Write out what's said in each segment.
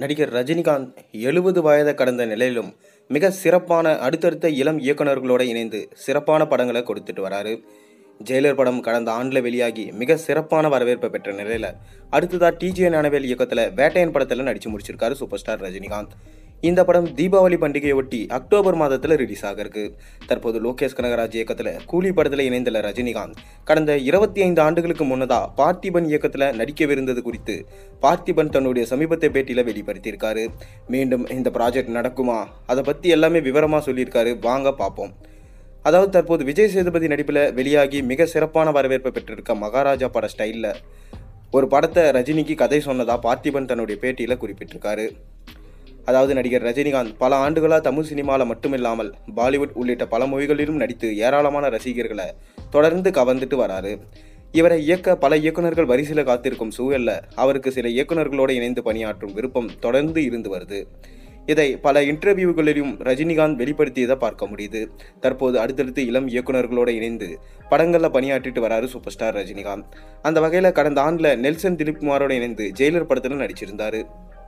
நடிகர் ரஜினிகாந்த் எழுபது வயதை கடந்த நிலையிலும் மிக சிறப்பான அடுத்தடுத்த இளம் இயக்குனர்களோட இணைந்து சிறப்பான படங்களை கொடுத்துட்டு வராரு ஜெயிலர் படம் கடந்த ஆண்டில் வெளியாகி மிக சிறப்பான வரவேற்பை பெற்ற நிலையில் அடுத்ததா டிஜே ஞானவேல் இயக்கத்தில் வேட்டையன் படத்தில் நடித்து முடிச்சிருக்காரு சூப்பர் ஸ்டார் ரஜினிகாந்த் இந்த படம் தீபாவளி பண்டிகையை ஒட்டி அக்டோபர் மாதத்தில் ரிலீஸ் ஆக இருக்கு தற்போது லோகேஷ் கனகராஜ் இயக்கத்தில் கூலி படத்தில் இணைந்துள்ள ரஜினிகாந்த் கடந்த இருபத்தி ஐந்து ஆண்டுகளுக்கு முன்னதா பார்த்திபன் இயக்கத்தில் நடிக்கவிருந்தது குறித்து பார்த்திபன் தன்னுடைய சமீபத்திய பேட்டியில் வெளிப்படுத்தியிருக்காரு மீண்டும் இந்த ப்ராஜெக்ட் நடக்குமா அதை பற்றி எல்லாமே விவரமாக சொல்லியிருக்காரு வாங்க பார்ப்போம் அதாவது தற்போது விஜய் சேதுபதி நடிப்பில் வெளியாகி மிக சிறப்பான வரவேற்பை பெற்றிருக்க மகாராஜா பட ஸ்டைலில் ஒரு படத்தை ரஜினிக்கு கதை சொன்னதா பார்த்திபன் தன்னுடைய பேட்டியில் குறிப்பிட்டிருக்காரு அதாவது நடிகர் ரஜினிகாந்த் பல ஆண்டுகளாக தமிழ் சினிமாவில் மட்டுமில்லாமல் பாலிவுட் உள்ளிட்ட பல மொழிகளிலும் நடித்து ஏராளமான ரசிகர்களை தொடர்ந்து கவர்ந்துட்டு வராரு இவரை இயக்க பல இயக்குனர்கள் வரிசையில் காத்திருக்கும் சூழல்ல அவருக்கு சில இயக்குனர்களோடு இணைந்து பணியாற்றும் விருப்பம் தொடர்ந்து இருந்து வருது இதை பல இன்டர்வியூகளிலும் ரஜினிகாந்த் வெளிப்படுத்தியதை பார்க்க முடியுது தற்போது அடுத்தடுத்து இளம் இயக்குனர்களோடு இணைந்து படங்களில் பணியாற்றிட்டு வராரு சூப்பர் ஸ்டார் ரஜினிகாந்த் அந்த வகையில் கடந்த ஆண்டில் நெல்சன் திலீப்குமாரோடு இணைந்து ஜெயிலர் படத்தில் நடிச்சிருந்தாரு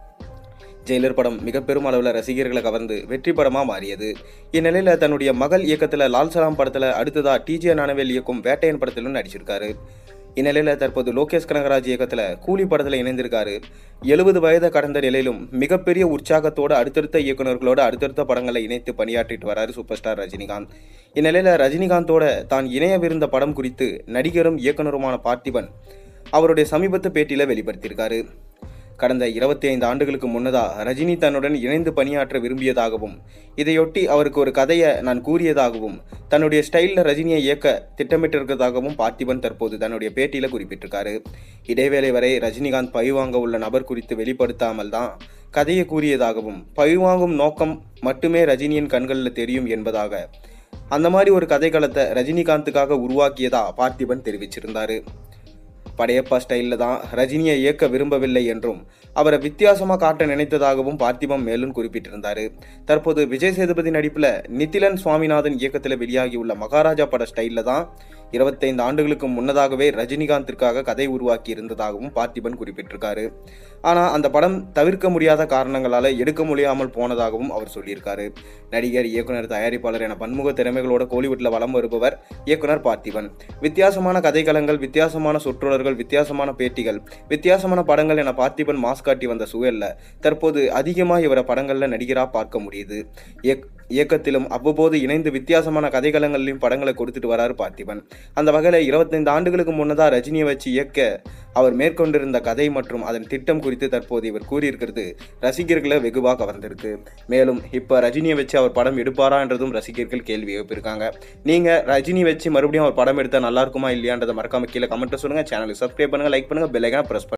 ஜெயிலர் படம் மிக பெரும் அளவில் ரசிகர்களை கவர்ந்து வெற்றி படமாக மாறியது இந்நிலையில் தன்னுடைய மகள் இயக்கத்தில் லால் சலாம் படத்தில் அடுத்ததா டிஜே நானவேல் இயக்கும் வேட்டையன் படத்திலும் நடிச்சிருக்காரு இந்நிலையில் தற்போது லோகேஷ் கனகராஜ் இயக்கத்தில் கூலி படத்தில் இணைந்திருக்காரு எழுபது வயதை கடந்த நிலையிலும் மிகப்பெரிய உற்சாகத்தோடு அடுத்தடுத்த இயக்குநர்களோடு அடுத்தடுத்த படங்களை இணைத்து பணியாற்றிட்டு வராரு சூப்பர் ஸ்டார் ரஜினிகாந்த் இந்நிலையில் ரஜினிகாந்தோட தான் இணையவிருந்த படம் குறித்து நடிகரும் இயக்குனருமான பார்த்திபன் அவருடைய சமீபத்து பேட்டியில் வெளிப்படுத்தியிருக்காரு கடந்த இருபத்தி ஐந்து ஆண்டுகளுக்கு முன்னதா ரஜினி தன்னுடன் இணைந்து பணியாற்ற விரும்பியதாகவும் இதையொட்டி அவருக்கு ஒரு கதையை நான் கூறியதாகவும் தன்னுடைய ஸ்டைலில் ரஜினியை இயக்க திட்டமிட்டிருக்கிறதாகவும் பார்த்திபன் தற்போது தன்னுடைய பேட்டியில் குறிப்பிட்டிருக்காரு இடைவேளை வரை ரஜினிகாந்த் பழிவாங்க உள்ள நபர் குறித்து வெளிப்படுத்தாமல் தான் கதையை கூறியதாகவும் பழிவாங்கும் நோக்கம் மட்டுமே ரஜினியின் கண்களில் தெரியும் என்பதாக அந்த மாதிரி ஒரு கதைக்களத்தை ரஜினிகாந்துக்காக உருவாக்கியதா பார்த்திபன் தெரிவிச்சிருந்தாரு படையப்பா ஸ்டைலில் தான் ரஜினியை இயக்க விரும்பவில்லை என்றும் அவரை வித்தியாசமாக காட்ட நினைத்ததாகவும் பார்த்திபம் மேலும் குறிப்பிட்டிருந்தார் தற்போது விஜய் சேதுபதி நடிப்பில் நித்திலன் சுவாமிநாதன் இயக்கத்தில் வெளியாகியுள்ள மகாராஜா பட ஸ்டைலில் தான் இருபத்தைந்து ஆண்டுகளுக்கு முன்னதாகவே ரஜினிகாந்திற்காக கதை உருவாக்கி இருந்ததாகவும் பார்த்திபன் குறிப்பிட்டிருக்காரு ஆனால் அந்த படம் தவிர்க்க முடியாத காரணங்களால் எடுக்க முடியாமல் போனதாகவும் அவர் சொல்லியிருக்காரு நடிகர் இயக்குனர் தயாரிப்பாளர் என பன்முக திறமைகளோட கோலிவுட்டில் வலம் வருபவர் இயக்குனர் பார்த்திபன் வித்தியாசமான கதைக்களங்கள் வித்தியாசமான சொற்றொடர்கள் வித்தியாசமான பேட்டிகள் வித்தியாசமான படங்கள் என பார்த்திபன் மாஸ் காட்டி வந்த சூழல்ல தற்போது அதிகமாக இவரை படங்களில் நடிகராக பார்க்க முடியுது இயக் இயக்கத்திலும் அவ்வப்போது இணைந்து வித்தியாசமான கதைக்களங்களிலும் படங்களை கொடுத்துட்டு வராரு பார்த்திபன் அந்த வகையில் இருபத்தைந்து ஆண்டுகளுக்கு முன்னதாக ரஜினியை வச்சு இயக்க அவர் மேற்கொண்டிருந்த கதை மற்றும் அதன் திட்டம் குறித்து தற்போது இவர் கூறியிருக்கிறது ரசிகர்களை வெகுவாக கவர்ந்திருக்கு மேலும் இப்போ ரஜினியை வச்சு அவர் படம் எடுப்பாரா என்றதும் ரசிகர்கள் கேள்வி எழுப்பியிருக்காங்க நீங்கள் ரஜினி வச்சு மறுபடியும் அவர் படம் எடுத்தால் நல்லா இருக்குமா இல்லையான்றதை மறக்காம கீழே கமெண்ட்டில் சொல்லுங்கள் சேனலுக்கு சப்ஸ்கிரைப் பண்ணுங்கள் லைக் பண்ணுங்கள் பெல்லைக்கான ப்ரெஸ்